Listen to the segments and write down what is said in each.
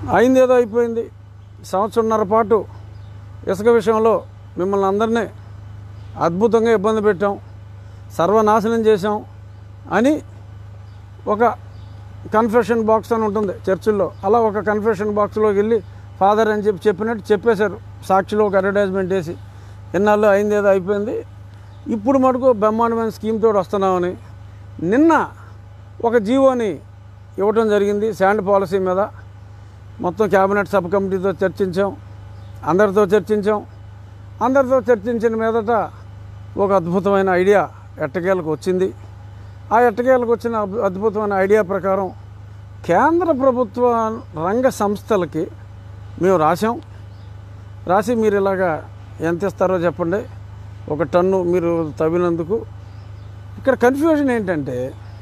అయింది ఏదో అయిపోయింది సంవత్సరంన్నర పాటు ఇసుక విషయంలో మిమ్మల్ని అందరినీ అద్భుతంగా ఇబ్బంది పెట్టాం సర్వనాశనం చేశాం అని ఒక కన్ఫెషన్ బాక్స్ అని ఉంటుంది చర్చిల్లో అలా ఒక కన్ఫెషన్ బాక్స్లోకి వెళ్ళి ఫాదర్ అని చెప్పి చెప్పినట్టు చెప్పేశారు సాక్షిలో ఒక అడ్వర్టైజ్మెంట్ వేసి ఎన్నాళ్ళు అయింది ఏదో అయిపోయింది ఇప్పుడు మటుకు బ్రహ్మాండమైన స్కీమ్ తోటి వస్తున్నామని నిన్న ఒక జీవోని ఇవ్వటం జరిగింది శాండ్ పాలసీ మీద మొత్తం క్యాబినెట్ సబ్ కమిటీతో చర్చించాం అందరితో చర్చించాం అందరితో చర్చించిన మీదట ఒక అద్భుతమైన ఐడియా ఎట్టకేలకు వచ్చింది ఆ ఎట్టకేలకు వచ్చిన అద్భు- అద్భుతమైన ఐడియా ప్రకారం కేంద్ర ప్రభుత్వ రంగ సంస్థలకి మేము రాసాం రాసి మీరు ఇలాగా ఎంత ఇస్తారో చెప్పండి ఒక టన్ను మీరు తవ్వినందుకు ఇక్కడ కన్ఫ్యూజన్ ఏంటంటే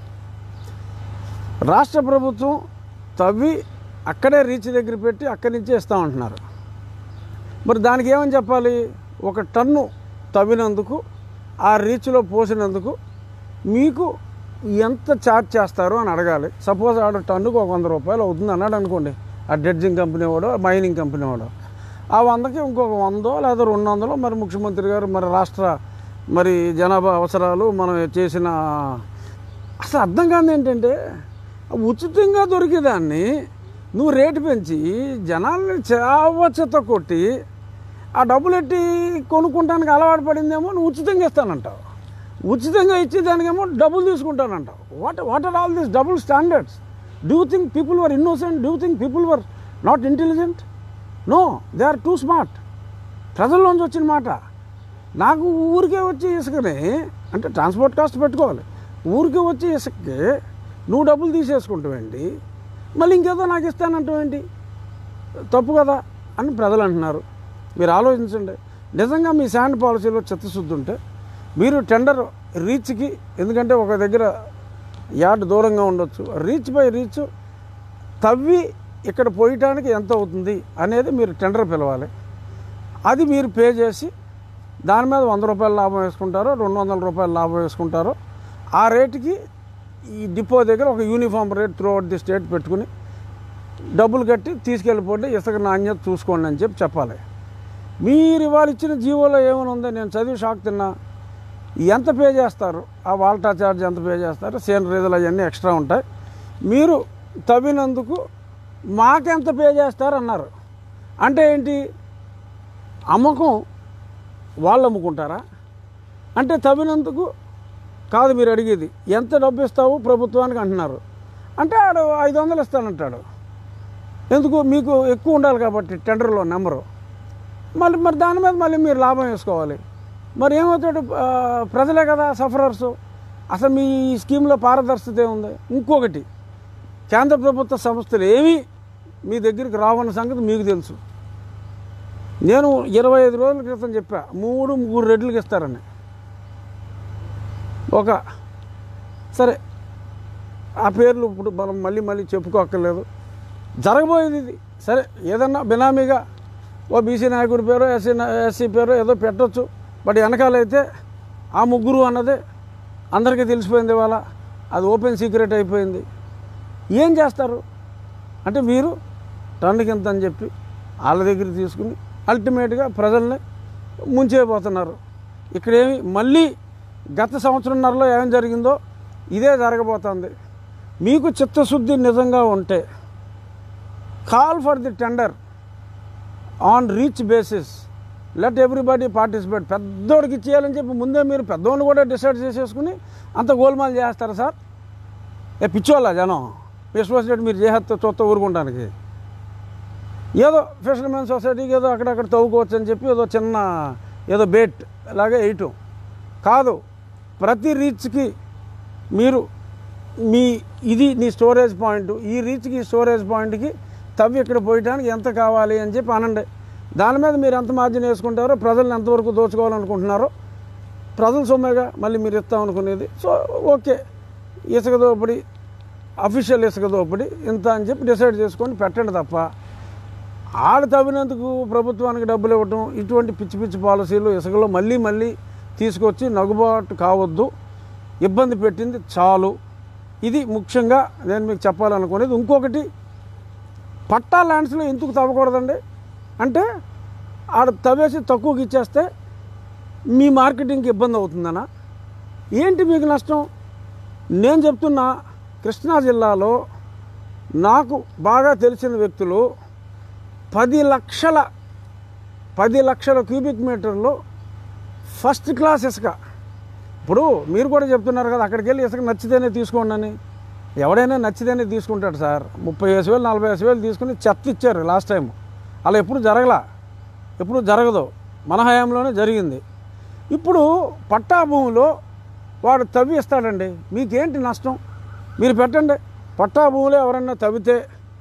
రాష్ట్ర ప్రభుత్వం తవ్వి అక్కడే రీచ్ దగ్గర పెట్టి అక్కడి నుంచే ఇస్తామంటున్నారు మరి దానికి ఏమని చెప్పాలి ఒక టన్ను తవ్వినందుకు ఆ రీచ్లో పోసినందుకు మీకు ఎంత ఛార్జ్ చేస్తారు అని అడగాలి సపోజ్ ఆడ టన్నుకు ఒక వంద రూపాయలు అవుతుంది అన్నాడు అనుకోండి ఆ డెడ్జింగ్ కంపెనీ వాడు మైనింగ్ కంపెనీ వాడు ఆ వందకి ఇంకొక వందో లేదా రెండు వందలు మరి ముఖ్యమంత్రి గారు మరి రాష్ట్ర మరి జనాభా అవసరాలు మనం చేసిన అసలు అర్థం కాదు ఏంటంటే ఉచితంగా దొరికేదాన్ని నువ్వు రేటు పెంచి జనాల్ని చావచ్చత కొట్టి ఆ డబ్బులు ఎట్టి కొనుక్కుంటానికి అలవాటు పడిందేమో నువ్వు ఉచితంగా ఇస్తానంటావు ఉచితంగా ఇచ్చేదానికేమో డబ్బులు తీసుకుంటానంటావు what what are all these double standards do think people were innocent do think people were not intelligent no they are too smart ప్రజల్లోంచి వచ్చిన మాట నాకు ఊరికే వచ్చి ఇసుకని అంటే ట్రాన్స్పోర్ట్ కాస్ట్ పెట్టుకోవాలి ఊరికే వచ్చి ఇసుకకి నువ్వు డబ్బులు తీసేసుకుంటావేంటి మళ్ళీ ఇంకేదో నాకు ఇస్తానంటావేంటి తప్పు కదా అని ప్రజలు అంటున్నారు మీరు ఆలోచించండి నిజంగా మీ శాండ్ పాలసీలో చిత్తశుద్ధి ఉంటే మీరు టెండర్ రీచ్కి ఎందుకంటే ఒక దగ్గర యార్డ్ దూరంగా ఉండొచ్చు రీచ్ బై రీచ్ తవ్వి ఇక్కడ పోయటానికి ఎంత అవుతుంది అనేది మీరు టెండర్ పిలవాలి అది మీరు పే చేసి దాని మీద వంద రూపాయల లాభం వేసుకుంటారో రెండు వందల రూపాయల లాభం వేసుకుంటారో ఆ రేటుకి ఈ డిపో దగ్గర ఒక uniform rate throughout the state పెట్టుకుని డబ్బులు కట్టి తీసుకెళ్ళిపోతే ఇసుక నాణ్యత చూసుకోండి అని చెప్పి చెప్పాలి మీరు ఇవాళ ఇచ్చిన జీవోలో ఏమైనా ఉందో నేను చదివి షాక్ తిన్నా ఎంత పే చేస్తారు ఆ వాల్టా ఛార్జ్ ఎంత పే చేస్తారు సేన్ రీజలు అవన్నీ ఎక్స్ట్రా ఉంటాయి మీరు తవ్వినందుకు మాకెంత పే చేస్తారు అన్నారు అంటే ఏంటి అమ్మకం వాళ్ళు అమ్ముకుంటారా అంటే తవ్వినందుకు కాదు మీరు అడిగేది ఎంత డబ్బు ఇస్తావు ప్రభుత్వానికి అంటున్నారు అంటే ఆడు ఐదు వందలు ఇస్తానంటాడు ఎందుకు మీకు ఎక్కువ ఉండాలి కాబట్టి టెండర్లో నెంబరు మళ్ళీ మరి దాని మీద మళ్ళీ మీరు లాభం వేసుకోవాలి మరి ఏమవుతాడు ఆ, ప్రజలే కదా సఫరర్స్ అసలు మీ ఈ స్కీమ్లో పారదర్శకత ఏముంది ఇంకొకటి కేంద్ర ప్రభుత్వ సంస్థలు ఏమీ మీ దగ్గరికి రావన్న సంగతి మీకు తెలుసు నేను ఇరవై ఐదు రోజుల క్రితం చెప్పా మూడు మూడు రెడ్లకి ఇస్తారని ఒక సరే ఆ పేర్లు ఇప్పుడు మనం మళ్ళీ మళ్ళీ చెప్పుకోక్కర్లేదు జరగబోయేది ఇది సరే ఏదన్నా బినామీగా ఓ బీసీ నాయకుడి పేరు ఎస్సీ ఎస్సీ పేరు ఏదో పెట్టొచ్చు బట్ వెనకాలైతే ఆ ముగ్గురు అన్నదే అందరికీ తెలిసిపోయింది ఇవాళ అది ఓపెన్ సీక్రెట్ అయిపోయింది ఏం చేస్తారు అంటే మీరు టన్నుకి ఎంత అని చెప్పి వాళ్ళ దగ్గర తీసుకుని అల్టిమేట్గా ప్రజల్ని ముంచేయబోతున్నారు ఇక్కడేమి మళ్ళీ గత సంవత్సరంన్నరలో ఏం జరిగిందో ఇదే జరగబోతుంది మీకు చిత్తశుద్ధి నిజంగా ఉంటే call for the tender on reach basis let everybody participate పెద్దోడికి ఇచ్చేయాలని చెప్పి ముందే మీరు పెద్దోడిని కూడా డిసైడ్ చేసేసుకుని అంత గోల్మాల్ చేస్తారా సార్ ఏ పిచ్చోళ్ళ జనం విశ్వాసం మీరు చేస్తే చూస్తా ఊరుకుంటానికి ఏదో ఫిషర్మెన్ సొసైటీకి ఏదో అక్కడక్కడ తవ్వుకోవచ్చు అని చెప్పి ఏదో చిన్న ఏదో బేట్ లాగా వేయటం కాదు ప్రతి రీచ్కి మీరు మీ ఇది నీ స్టోరేజ్ పాయింట్ ఈ రీచ్కి ఈ స్టోరేజ్ పాయింట్కి తవ్వి ఇక్కడ పోయటానికి ఎంత కావాలి అని చెప్పి అనండి దాని మీద మీరు ఎంత మార్జిన్ వేసుకుంటారో ప్రజలను ఎంతవరకు దోచుకోవాలనుకుంటున్నారో ప్రజల సొమ్మేగా మళ్ళీ మీరు ఇస్తాం అనుకునేది సో ఓకే ఇసుక దోపిడి అఫీషియల్ ఇసుక దోపిడి ఇంత అని చెప్పి డిసైడ్ చేసుకొని పెట్టండి తప్ప ఆడ తవ్వినందుకు ప్రభుత్వానికి డబ్బులు ఇవ్వటం ఇటువంటి పిచ్చి పిచ్చి పాలసీలు ఇసుకలో మళ్ళీ మళ్ళీ తీసుకొచ్చి నగుబాటు కావద్దు ఇబ్బంది పెట్టింది చాలు ఇది ముఖ్యంగా నేను మీకు చెప్పాలనుకునేది ఇంకొకటి పట్టా ల్యాండ్స్లో ఎందుకు తవ్వకూడదండి అంటే ఆడ తవ్వేసి తక్కువకి ఇచ్చేస్తే మీ మార్కెటింగ్కి ఇబ్బంది అవుతుందనా ఏంటి మీకు నష్టం నేను చెప్తున్నా కృష్ణా జిల్లాలో నాకు బాగా తెలిసిన వ్యక్తులు పది లక్షల పది లక్షల క్యూబిక్ మీటర్లు ఫస్ట్ క్లాస్ ఇసుక ఇప్పుడు మీరు కూడా చెప్తున్నారు కదా అక్కడికి వెళ్ళి ఇసుక నచ్చితేనే తీసుకోండి అని ఎవడైనా నచ్చితేనే తీసుకుంటాడు సార్ ముప్పై వేసి వేలు నలభై వేసి వేలు తీసుకుని చెత్త ఇచ్చారు లాస్ట్ టైం అలా ఎప్పుడు జరగలా ఎప్పుడు జరగదు మన హయాంలోనే జరిగింది ఇప్పుడు పట్టా భూమిలో వాడు తవ్వి ఇస్తాడండి మీకేంటి నష్టం మీరు పెట్టండి పట్టా భూమిలో ఎవరన్నా తవ్వితే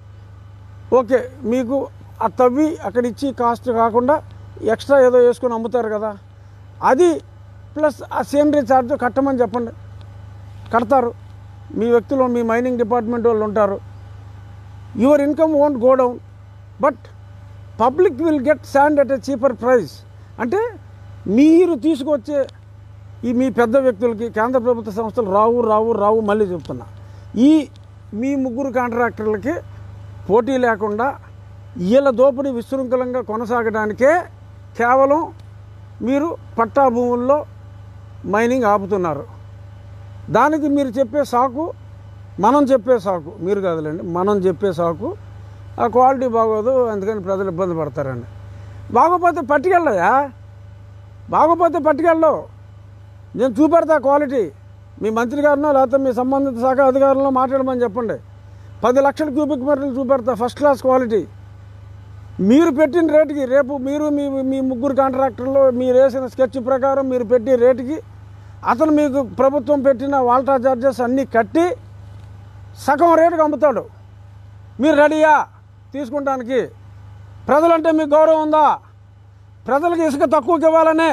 ఓకే మీకు ఆ తవ్వి అక్కడ ఇచ్చి కాస్ట్ కాకుండా ఎక్స్ట్రా ఏదో వేసుకొని అమ్ముతారు కదా అది ప్లస్ ఆ సేంద్రీ ఛార్జ్ కట్టమని చెప్పండి కడతారు మీ వ్యక్తులు మీ మైనింగ్ డిపార్ట్మెంట్ వాళ్ళు ఉంటారు your income won't go down but public will get sand at a cheaper price అంటే మీరు తీసుకొచ్చే ఈ మీ పెద్ద వ్యక్తులకి కేంద్ర ప్రభుత్వ సంస్థలు రావు రావు రావు మళ్ళీ చెప్తున్నా ఈ మీ ముగ్గురు కాంట్రాక్టర్లకి పోటీ లేకుండా వీళ్ళ దోపిడీ విశృంఖలంగా కొనసాగడానికే కేవలం మీరు పట్టా భూముల్లో మైనింగ్ ఆపుతున్నారు దానికి మీరు చెప్పే సాకు మనం చెప్పే సాకు మీరు కాదులేండి మనం చెప్పే సాకు ఆ క్వాలిటీ బాగోదు అందుకని ప్రజలు ఇబ్బంది పడతారండి బాగోపోతే పట్టుకెళ్ళయా బాగోపోతే పట్టుకెళ్ళవు నేను చూపెడతా క్వాలిటీ మీ మంత్రి గారినో లేకపోతే మీ సంబంధిత శాఖ అధికారులను మాట్లాడమని చెప్పండి పది లక్షల క్యూబిక్ మీటర్లు చూపెడతా ఫస్ట్ క్లాస్ క్వాలిటీ మీరు పెట్టిన రేటుకి రేపు మీరు మీ మీ ముగ్గురు కాంట్రాక్టర్లు మీరు వేసిన స్కెచ్ ప్రకారం మీరు పెట్టే రేటుకి అతను మీకు ప్రభుత్వం పెట్టిన వాల్టా చార్జెస్ అన్నీ కట్టి సగం రేటుకి అమ్ముతాడు మీరు రెడీయా తీసుకుంటానికి ప్రజలంటే మీకు గౌరవం ఉందా ప్రజలకు ఇసుక తక్కువకి ఇవ్వాలనే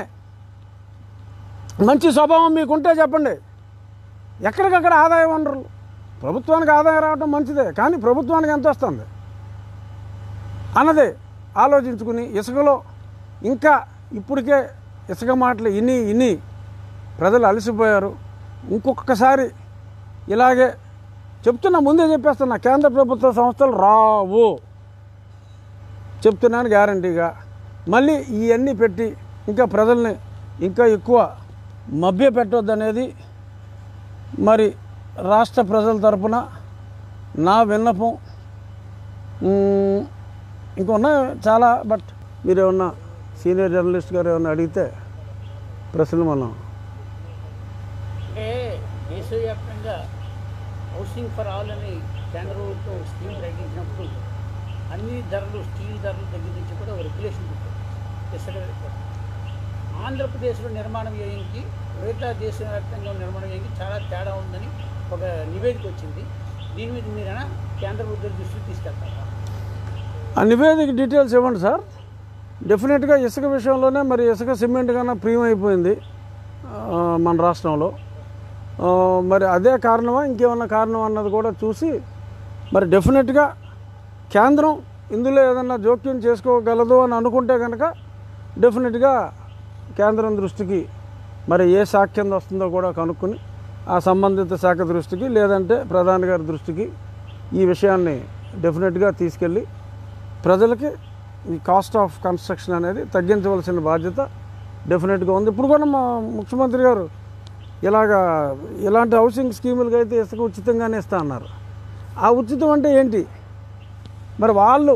మంచి స్వభావం మీకుంటే చెప్పండి ఎక్కడికక్కడ ఆదాయ వనరులు ప్రభుత్వానికి ఆదాయం రావడం మంచిదే కానీ ప్రభుత్వానికి ఎంత వస్తుంది అన్నదే ఆలోచించుకుని ఇసుకలో ఇంకా ఇప్పటికే ఇసుక మాటలు ఇన్ని ఇన్ని ప్రజలు అలసిపోయారు ఇంకొకసారి ఇలాగే చెప్తున్నా ముందే చెప్పేస్తున్నా కేంద్ర ప్రభుత్వ సంస్థలు రావు చెప్తున్నాను గ్యారంటీగా మళ్ళీ ఇవన్నీ పెట్టి ఇంకా ప్రజల్ని ఇంకా ఎక్కువ మభ్య పెట్టొద్దనేది మరి రాష్ట్ర ప్రజల తరపున నా విన్నపం మ్మ్, ఇంకా ఉన్నాయి చాలా బట్ మీరు ఏమన్నా సీనియర్ జర్నలిస్ట్ గారు ఏమన్నా అడిగితే ప్రశ్నలు మనం అంటే దేశవ్యాప్తంగా హౌసింగ్ ఫర్ ఆల్ అని కేంద్ర ప్రభుత్వం స్కీమ్ ప్రకటించినప్పుడు అన్ని ధరలు స్టీల్ ధరలు దగ్గర నుంచి కూడా ఒక రెగ్యులేషన్ పెట్టారు ఇసుక రేట్లు. ఆంధ్రప్రదేశ్లో నిర్మాణ వ్యయంకి మిగతా దేశవ్యాప్తంగా ఉన్న నిర్మాణ వ్యయంకి చాలా తేడా ఉందని ఒక నివేదిక వచ్చింది దీని మీద మీరైనా కేంద్ర ప్రభుత్వం దృష్టికి తీసుకెళ్తారా ఆ నివేదిక డీటెయిల్స్ ఇవ్వండి సార్ డెఫినెట్గా ఇసుక విషయంలోనే మరి ఇసుక సిమెంట్ కన్నా ప్రీమ్ అయిపోయింది ఆ, మన రాష్ట్రంలో ఆ, మరి అదే కారణమా ఇంకేమన్నా కారణం అన్నది కూడా చూసి మరి డెఫినెట్గా కేంద్రం ఇందులో ఏదన్నా జోక్యం చేసుకోగలదు అని అనుకుంటే కనుక డెఫినెట్గా కేంద్రం దృష్టికి మరి ఏ శాఖ కింద వస్తుందో కూడా కనుక్కొని ఆ సంబంధిత శాఖ దృష్టికి లేదంటే ప్రధాని గారి దృష్టికి ఈ విషయాన్ని డెఫినెట్గా తీసుకెళ్ళి ప్రజలకి ఈ కాస్ట్ ఆఫ్ కన్స్ట్రక్షన్ అనేది తగ్గించవలసిన బాధ్యత డెఫినెట్గా ఉంది ఇప్పుడు కూడా మా ముఖ్యమంత్రి గారు ఇలాగా ఇలాంటి హౌసింగ్ స్కీములకి అయితే ఇసుక ఉచితంగానే ఇస్తా అన్నారు ఆ ఉచితం అంటే ఏంటి మరి వాళ్ళు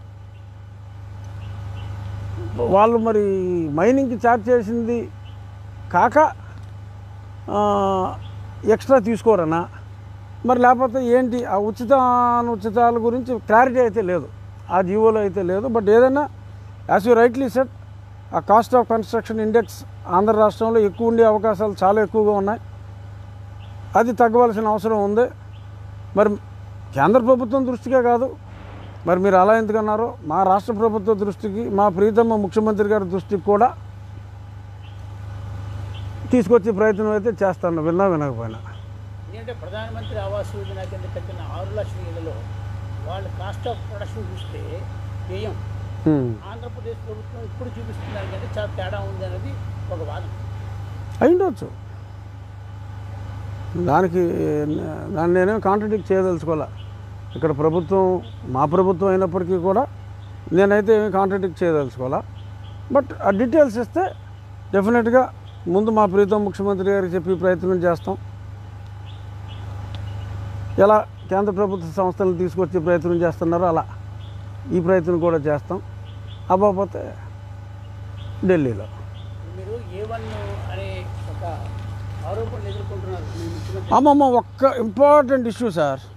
వాళ్ళు మరి మైనింగ్కి ఛార్జ్ చేసింది కాక ఆ, ఎక్స్ట్రా తీసుకోరనా మరి లేకపోతే ఏంటి ఆ ఉచిత ఉచితాల గురించి క్లారిటీ అయితే లేదు ఆ జీవోలో అయితే లేదు బట్ ఏదైనా యాజ్ యూ రైట్లీ సెట్ ఆ cost of construction index Andhra రాష్ట్రంలో ఎక్కువ ఉండే అవకాశాలు చాలా ఎక్కువగా ఉన్నాయి అది తగ్గవలసిన అవసరం ఉంది మరి కేంద్ర ప్రభుత్వం దృష్టికే కాదు మరి మీరు అలా ఎందుకన్నారో మా రాష్ట్ర ప్రభుత్వ దృష్టికి మా ప్రీతమ్మ ముఖ్యమంత్రి గారి దృష్టికి కూడా తీసుకొచ్చే ప్రయత్నం అయితే చేస్తాను విన్నా వినకపోయినా ఎందుకంటే ప్రధానమంత్రి ఆవాస్ యోజన కింద కట్టిన ఆరు లక్షల ఇళ్లలో వాళ్ళ కాస్ట్ ఆఫ్ ప్రొడక్షన్ చూస్తే వ్యయం హ్మ్. ఆంధ్రప్రదేశ్ ప్రభుత్వం ఇప్పుడు చూపిస్తున్న దానికంటే చాలా తేడా ఉంది అనేది ఒక వాదన అయిండొచ్చు దానికి దాన్ని నేనేం కాంట్రడిక్ట్ చేయదలుచుకోలే ఇక్కడ ప్రభుత్వం మా ప్రభుత్వం అయినప్పటికీ కూడా నేనైతే ఏమీ కాంట్రాడిక్ట్ చేయదలుచుకోవాలా బట్ ఆ డీటెయిల్స్ ఇస్తే డెఫినెట్గా ముందు మా ప్రీతం ముఖ్యమంత్రి గారికి చెప్పి ప్రయత్నం చేస్తాం ఎలా కేంద్ర ప్రభుత్వ సంస్థలను తీసుకొచ్చే ప్రయత్నం చేస్తున్నారో అలా ఈ ప్రయత్నం కూడా చేస్తాం అవ్వకపోతే ఢిల్లీలో మీరు ఏ వన్ అనే ఒక ఆరోపణలు ఎదుర్కొంటున్నారు మీ ముఖ్యమంత్రి అమ్మమ్మ ఒక్క ఇంపార్టెంట్ ఇష్యూ సార్